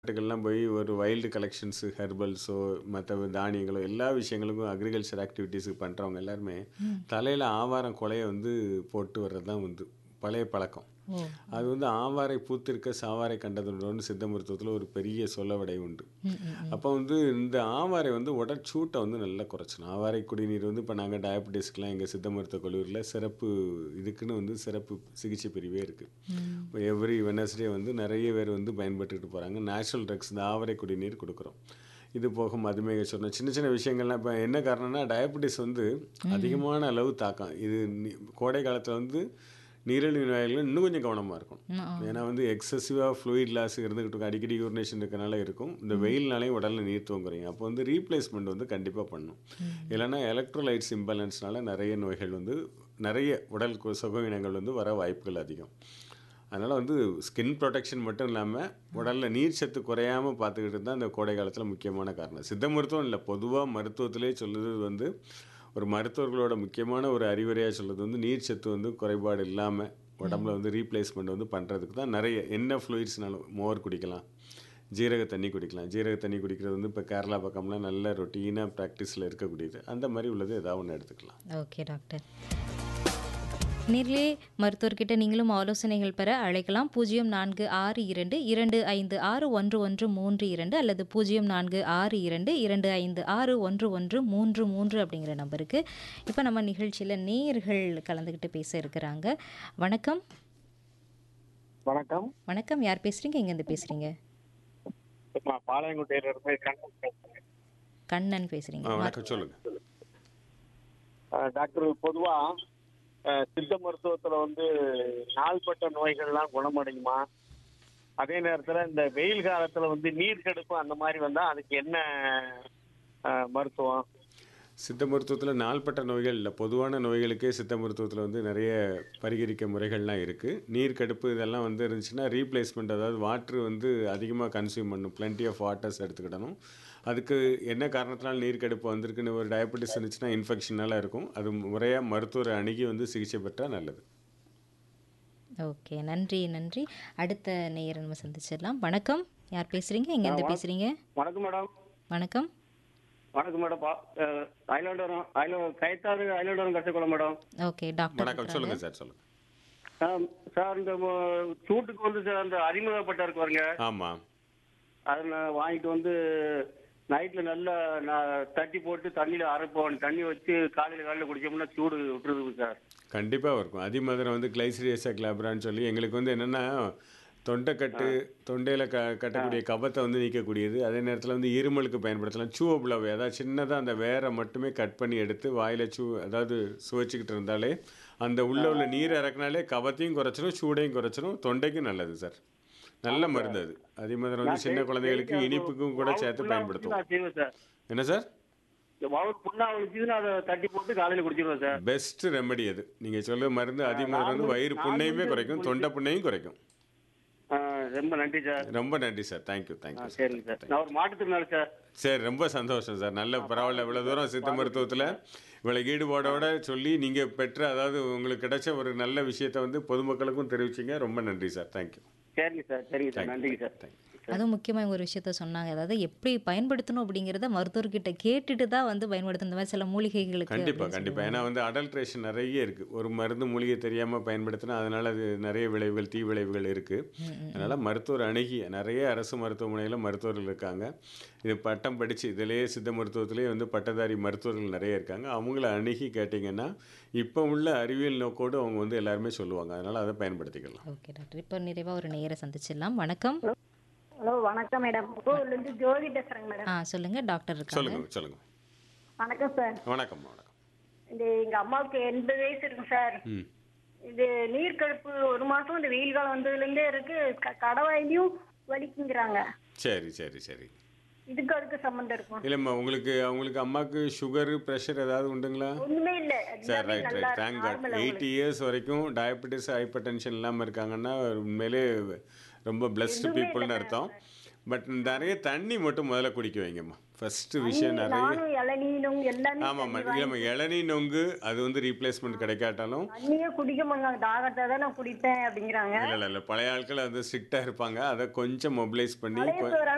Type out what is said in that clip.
நாட்டுக்கெல்லாம் போய் ஒரு wild collections ஹெர்பல்ஸோ மற்ற தானியங்களோ எல்லா விஷயங்களுக்கும் அக்ரிகல்ச்சர் ஆக்டிவிட்டீஸுக்கு பண்ணுறவங்க எல்லாருமே தலையில் ஆவாரம் கொலையை வந்து போட்டு வர்றது தான் வந்து பழைய பழக்கம் ஓ அது வந்து ஆவாரை பூத்திருக்க சாவாரை கண்டதுன்னு சித்த மருத்துவத்தில் ஒரு பெரிய சொல்லவடை உண்டு ம், ம், ம். அப்போ வந்து இந்த ஆவாரை வந்து உடற்சூட்டை வந்து நல்லா குறைச்சணும் ஆவாரை குடிநீர் வந்து இப்போ நாங்கள் டயபெட்டிஸ்க்கெலாம் எங்கள் சித்த மருத்துவ கல்லூரியில் சிறப்பு இதுக்குன்னு வந்து சிறப்பு சிகிச்சை பிரிவே இருக்குது எவ்ரி வெனஸ்டே வந்து நிறைய பேர் வந்து பயன்பட்டுட்டு போகிறாங்க நேச்சுரல் ட்ரக்ஸ் இந்த ஆவரை குடிநீர் கொடுக்குறோம் இது போக மதுமேக சொன்ன சின்ன சின்ன விஷயங்கள்லாம் இப்போ என்ன காரணம்னா டயபெட்டிஸ் வந்து அதிகமான அளவு தாக்கம் இது நி- கோடை காலத்தில் வந்து நீரிழிவு நோயாளிகள் இன்னும் கொஞ்சம் கவனமாக இருக்கணும் ம், ஆ. ஏன்னா வந்து எக்ஸசிவாக ஃப்ளூயிட் லாஸ் இருந்துகிட்டு இருக்கும் அடிக்கடி யூரினேஷன் இருக்கனால இருக்கும் இந்த வெயில்னாலையும் உடலில் நீர் தூங்குறீங்க அப்போ வந்து ரீப்ளேஸ்மெண்ட் வந்து கண்டிப்பாக பண்ணும் இல்லைன்னா எலக்ட்ரோலைட்ஸ் இம்பேலன்ஸ்னால நிறைய நோய்கள் வந்து நிறைய உடல் கு- சுகவீனங்கள் வந்து வர வாய்ப்புகள் அதிகம் அதனால் வந்து ஸ்கின் ப்ரொடெக்ஷன் மட்டும் இல்லாமல் உடலில் நீர் சத்து குறையாமல் பார்த்துக்கிட்டு தான் இந்த கோடை காலத்தில் முக்கியமான காரணம் சித்த மருத்துவம் இல்லை பொதுவாக மருத்துவத்திலே சொல்லுது வந்து ஒரு மருத்துவர்களோட முக்கியமான ஒரு அறிவுரையாக சொல்லுது வந்து நீர் சத்து வந்து குறைபாடு இல்லாமல் உடம்புல வந்து ரீப்ளேஸ்மெண்ட் வந்து பண்ணுறதுக்கு தான் நிறைய என்ன ஃப்ளூயிட்ஸ்னாலும் மோர் குடிக்கலாம் ஜீரக தண்ணி குடிக்கலாம் ஜீரக தண்ணி குடிக்கிறது வந்து இப்போ கேரளா பக்கம்லாம் நல்ல ரொட்டீனாக ப்ராக்டிஸில் இருக்கக்கூடியது அந்த மாதிரி உள்ளது ஏதாவது ஒன்று எடுத்துக்கலாம் ஓகே டாக்டர் நேரிலே மருத்துவர்கிட்ட நீங்களும் ஆலோசனைகள் பெற அழைக்கலாம் பூஜ்ஜியம் நான்கு ஆறு இரண்டு இரண்டு ஐந்து ஆறு ஒன்று ஒன்று மூன்று இரண்டு அல்லது பூஜ்ஜியம் நான்கு ஆறு இரண்டு இரண்டு ஐந்து ஆறு ஒன்று ஒன்று மூன்று மூன்று அப்படிங்கிற நம்பருக்கு இப்போ நம்ம நிகழ்ச்சியில் நேயர்கள் கலந்துக்கிட்டு பேச இருக்கிறாங்க வணக்கம் வணக்கம் வணக்கம் யார் பேசுகிறீங்க எங்கேருந்து பேசுகிறீங்க நான் பாளையங்குட்டையில இருந்து கண்ணன் பேசுறேன் கண்ணன் ஆ, பேசுகிறீங்க வணக்கம் சொல்லுங்கள் அஹ் டாக்டர் பொதுவா அஹ், சித்த மருத்துவத்துல வந்து நாள்பட்ட நோய்கள்லாம் குணமடையுமா அதே நேரத்துல இந்த வெயில் காலத்துல வந்து நீர் கடுப்பு அந்த மாதிரி வந்தா அதுக்கு என்ன அஹ், மருத்துவம் சித்த மருத்துவத்தில் நாள்பட்ட நோய்கள் இல்லை பொதுவான நோய்களுக்கே சித்த மருத்துவத்தில் வந்து நிறைய பரிகரிக்க முறைகள்லாம் இருக்குது நீர் கடுப்பு இதெல்லாம் வந்து இருந்துச்சுன்னா ரீப்ளேஸ்மெண்ட் அதாவது வாட்ரு வந்து அதிகமாக கன்சியூம் பண்ணும் plenty ஆஃப் வாட்டர்ஸ் எடுத்துக்கிடணும் அதுக்கு என்ன காரணத்தினால நீர் கடுப்பு வந்திருக்குன்னு ஒரு டயபெட்டிஸ் இருந்துச்சுன்னா இன்ஃபெக்ஷனால இருக்கும் அது முறையாக மருத்துவரை அணுகி வந்து சிகிச்சை பெற்றால் நல்லது ஓகே நன்றி நன்றி அடுத்த நேயரை நம்ம சந்திச்சிடலாம் வணக்கம் யார் பேசுகிறீங்க எங்கேருந்து பேசுகிறீங்க வணக்கம் மேடம் வணக்கம் வணக்கம் மேடம் ஐலாண்டரம் ஐலோ கைத்தாறு ஐலாண்டரம் கற்றுக்கொள்ள மேடம் ஓகே டாக்டர் வணக்கம் சொல்லுங்கள் சார் சொல்லுங்கள் ஆம், சார் இந்த ம- சூட்டுக்கு வந்து சார் அந்த அறிமுகப்பட்ட இருக்கு பாருங்க ஆமாம் அதை நான் வாங்கிட்டு வந்து நைட்ல நல்லா நான் தட்டி போட்டு தண்ணியில அரைப்போம் தண்ணி வச்சு காலையில காலையில குடிச்சோம்னா சூடு விட்டுருது சார் கண்டிப்பாக இருக்கும் அதிமதுரம் வந்து கிளைசிரியஸா கிளாப்ரான்னு சொல்லி எங்களுக்கு வந்து என்னென்னா தொண்டைக்கட்டு தொண்டையில் க கட்டக்கூடிய கபத்தை வந்து நீக்கக்கூடியது அதே நேரத்தில் வந்து இருமலுக்கு பயன்படுத்தலாம் சூவபுலவை அதாவது சின்னதாக அந்த வேரை மட்டுமே கட் பண்ணி எடுத்து வாயில் சூ அதாவது சுவைச்சிக்கிட்டு இருந்தாலே அந்த உள்ள உள்ள நீர் இறக்குனாலே கபத்தையும் குறைச்சிரும் சூடையும் குறைச்சிரும் தொண்டைக்கும் நல்லது சார் நல்ல மருந்து அது அதிமதுரம் வந்து சின்ன குழந்தைகளுக்கு இனிப்புக்கும் கூட சேர்த்து பயன்படுத்துவோம் நான் செய்வேன் சார் என்ன சார் வவுறு புண்ணா வலிச்சுதுன்னா அதை தட்டி போட்டு காலையில குடிச்சிருவேன் சார் பெஸ்ட் ரெமடி அது நீங்கள் சொல்ல மருந்து அதிமதுரம் வந்து வயிறு புண்ணையுமே குறைக்கும் தொண்டை புண்ணையும் குறைக்கும் ஆ, ரொம்ப நன்றி சார் ரொம்ப நன்றி சார் தேங்க்யூ ஆ, தேங்க்யூ சரிங்க சார் நான் ஒரு மாட்டுத்திறனாளி சார் சரி ரொம்ப சந்தோஷம் சார் நல்ல பரவாயில்ல இவ்வளோ தூரம் சித்த மருத்துவத்தில் இவ்வளோ ஈடுபாடோட சொல்லி நீங்கள் பெற்ற அதாவது உங்களுக்கு கிடைச்ச ஒரு நல்ல விஷயத்தை வந்து பொதுமக்களுக்கும் தெரிவிச்சிங்க ரொம்ப நன்றி சார் தேங்க்யூ சரிங்க சார் சரிங்க சார் நன்றிங்க சார் தேங்க்யூ அதுவும் முக்கியமாக ஒரு விஷயத்த சொன்னாங்க அதாவது எப்படி பயன்படுத்தணும் அப்படிங்கிறத மருத்துவர்கிட்ட கேட்டுட்டு தான் வந்து பயன்படுத்தணும் இந்த மாதிரி சில மூலிகைகளுக்கு கண்டிப்பாக அப்படின்னு கண்டிப்பாக ஏன்னா வந்து அடல்ட்ரேஷன் நிறைய இருக்குது ஒரு மருந்து மூலிகை தெரியாமல் பயன்படுத்தினா அதனால் அது நிறைய விளைவுகள் தீ விளைவுகள் இருக்குது அதனால் மருத்துவர் அணுகி நிறைய அரசு மருத்துவமனையில் மருத்துவர்கள் இருக்காங்க இது பட்டம் படித்து இதிலேயே சித்த மருத்துவத்திலேயே வந்து பட்டதாரி மருத்துவர்கள் நிறைய இருக்காங்க அவங்கள அணுகி கேட்டிங்கன்னா இப்போ உள்ள அறிவியல் நோக்கோடு அவங்க வந்து எல்லாருமே சொல்லுவாங்க அதனால் அதை பயன்படுத்திக்கலாம் ஓகே டாக்டர் இப்போ நிறைவாக ஒரு நேயரை சந்திச்சிடலாம் வணக்கம் ஹலோ வணக்கம் மேடம் கோவில்ல இருந்து ஜோதி பேசுறேங்க மேடம் ஆ சொல்லுங்கள் டாக்டர் இருக்காங்க சொல்லுங்கள் சொல்லுங்கள் வணக்கம் சார் வணக்கம் வணக்கம் இந்த எங்க அம்மாவுக்கு எண்பது வயசு இருக்கு சார் ம் இது நீர் கடுப்பு ஒரு மாசம் இந்த வெயில் காலம் வந்ததுல இருந்தே இருக்கு க- கடவாயிலையும் வலிக்குங்கிறாங்க சரி சரி சரி இதுக்கு அதுக்கு சம்மந்தம் இருக்கும் இல்லைம்மா உங்களுக்கு அவங்களுக்கு அம்மாவுக்கு சுகரு ப்ரெஷர் ஏதாவது உண்டுங்களா ஒண்ணுமே இல்ல சரி எல்லாமே ரைட் நல்லா right thank god normal eighty years வரைக்கும் டயபெட்டிஸ் ஹைப்பர் டென்ஷன் இல்லாமல் இருக்காங்கன்னா உண்மையிலே ரொம்ப பிளஸ்டு பீப்புள்னு அர்த்தம் பட் நிறைய தண்ணி மட்டும் முதல்ல குடிக்க வைங்கம்மா ஃபஸ்ட்டு விஷயம் நிறைய நானும் இளநீனும் எல்லாமே ஆமாம்மா இல்லைம்மா இளநீ நொங்கு அது வந்து ரீப்ளேஸ்மெண்ட் கிடைக்காட்டாலும் தண்ணியே குடிக்க மாட்டாங்க தாகத்தை தான் நான் குடிப்பேன் அப்படிங்கிறாங்க இல்லை இல்லை இல்லை பழைய ஆட்கள் அது ஸ்ட்ரிக்டாக இருப்பாங்க அதை கொஞ்சம் மொபிலைஸ் பண்ணி பழைய கொ- சோறு